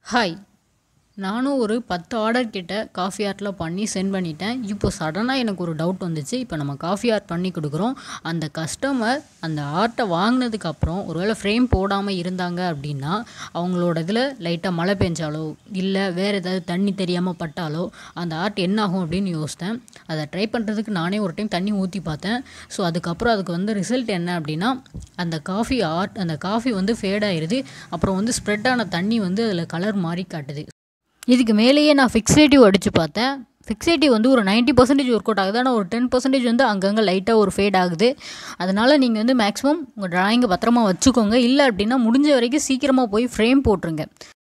hi நானும் ஒரு பத்து ஆர்டர் கிட்ட காஃபி ஆர்ட்டில் பண்ணி சென்ட் பண்ணிட்டேன் இப்போ சடனாக எனக்கு ஒரு டவுட் வந்துச்சு இப்போ நம்ம காஃபி ஆர்ட் பண்ணி கொடுக்குறோம் அந்த கஸ்டமர் அந்த ஆர்ட்டை வாங்கினதுக்கப்புறம் ஒருவேளை ஃப்ரேம் போடாமல் இருந்தாங்க அப்படின்னா அவங்களோட இதில் லைட்டாக மழை பெஞ்சாலோ இல்லை வேறு ஏதாவது தண்ணி தெரியாமல் பட்டாலோ அந்த ஆர்ட் என்ன ஆகும் அப்படின்னு யோசித்தேன் அதை ட்ரை பண்ணுறதுக்கு நானே ஒரு டைம் தண்ணி ஊற்றி பார்த்தேன் ஸோ அதுக்கப்புறம் அதுக்கு வந்து ரிசல்ட் என்ன அப்படின்னா அந்த காஃபி ஆர்ட் அந்த காஃபி வந்து ஃபேட் ஆயிடுது அப்புறம் வந்து ஸ்ப்ரெட் ஆன தண்ணி வந்து அதில் கலர் மாதிரி காட்டுது இதுக்கு மேலேயே நான் ஃபிக்ஸேட்டிவ் அடித்து பார்த்தேன் ஃபிக்ஸேட்டிவ் வந்து ஒரு 90% பர்சன்டேஜ் ஒர்க் அவுட் ஆகுது ஆனால் ஒரு டென் பர்சன்டேஜ் வந்து அங்கங்கே லைட்டாக ஒரு ஃபேட் ஆகுது அதனால் நீங்கள் வந்து மேக்ஸிமம் உங்கள் ட்ராயிங்கை பத்திரமா வச்சுக்கோங்க இல்லை அப்படின்னா முடிஞ்ச வரைக்கும் சீக்கிரமாக போய் ஃப்ரேம் போட்டுருங்க